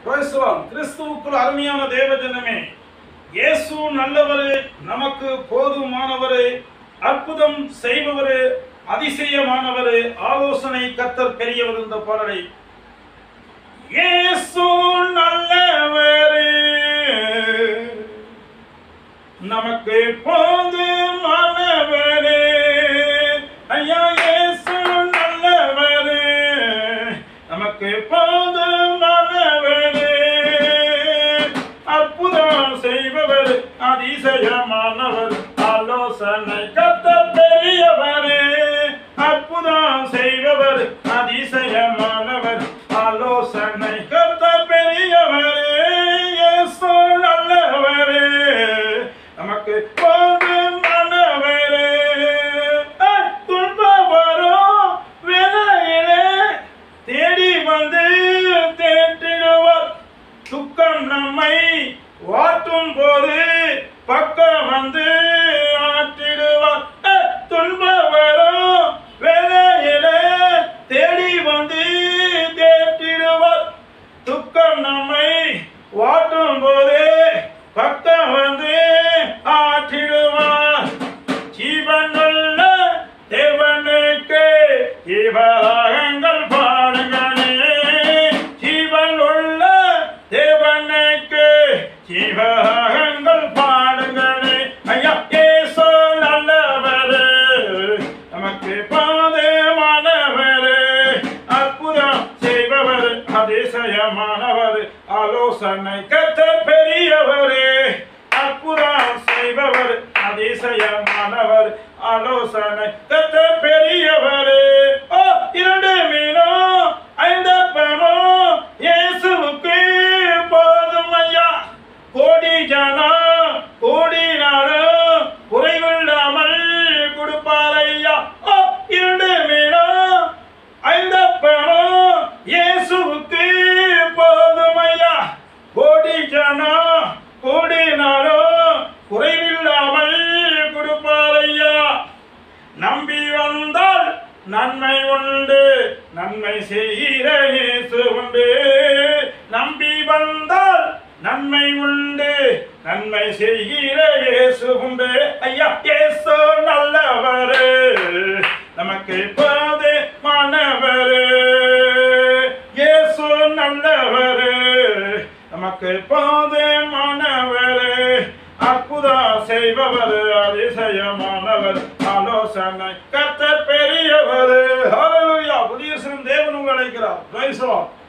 பிரைஸ்தலான். கிறிஸ்துவுக்குள் அருமையான தேவஜனமே இயேசு நல்லவரு நமக்கு போதுமானவரு அற்புதம் செய்பவரு அதிசயமானவரு ஆலோசனை கத்தர் பெரியவர் இந்த பாடலை இயேசு நல்லவரு நமக்கு போதுமானவரு ஐயா இயேசு நல்லவரு நமக்கு போதுமானவரு அற்புதம் செய்பவர் அதிசயமானவர் ஆலோசனை கத்த பெரியவர் அற்புதம் செய்பவர் அதிசயமானவர் ஆலோசனை கத்த பெரியவர் இயேசு நல்லவர் நமக்கு போதுமானவர் துன்பம் வரும் வேலையிலே தேடி வந்து தேற்றிடுவார் துக்கம் நம்மை வாட்டும் போது பக்கம் வந்து ஆற்றிடுவார் அஹ், துன்பம் வரும் வேலையிலே தேடி வந்து தேற்றிடுவார் துக்கம் நம்மை வாட்டும் போது பக்கம் வந்து ஆற்றிடுவார் ஜீவனுள்ள தேவனுக்கு இவராகங்கள் பாடுங்களே ஜீவனுள்ள தேவனுக்கு ஜீவராகங்கள் பாடுங்களே ஐயா ஏசோ நல்லவரு நமக்கு பாதமானவரு அற்புதம் செய்பவர் அதிசயமானவர் ஆலோசனை கத்த பெரியவரே அற்புதம் செய்பவர் அதிசயமானவர் ஆலோசனை கத்த பெரியவரே ஓ இரண்டு மீனோ ஐந்தப்பமோ இயேசுவுக்கு போதும் ஐயா கோடி ஜனம் கோடி நாளும் குறைவில்லாமல் கொடுப்பார் ஐயா ஓ இரண்டு மீனோ ஐந்தப்பமோ இயேசுவுக்கு போதும் ஐயா கோடி ஜனம் கோடி நாளும் குறைவில்லாமல் கொடுப்பார் ஐயா நம்பி வந்தால் நன்மை உண்டு நன்மை செய்கிற இயேசு உண்டு நம்பி வந்தால் நன்மை உண்டு நன்மை செய்கிற இயேசு உண்டு ஐயா இயேசு நல்லவரு நமக்கு பாதே மாணவரு இயேசு நல்லவரு நமக்கு பாதே மாணவரு அற்புதம் செய்பவர் அதிசயமானவர் ஆலோசனை கர்த்தர் பெரியவர் ஹalleluya புதிய சிறும் தேவன் உங்களை அழைக்கிறார் பிரைஸ் தி லார்ட்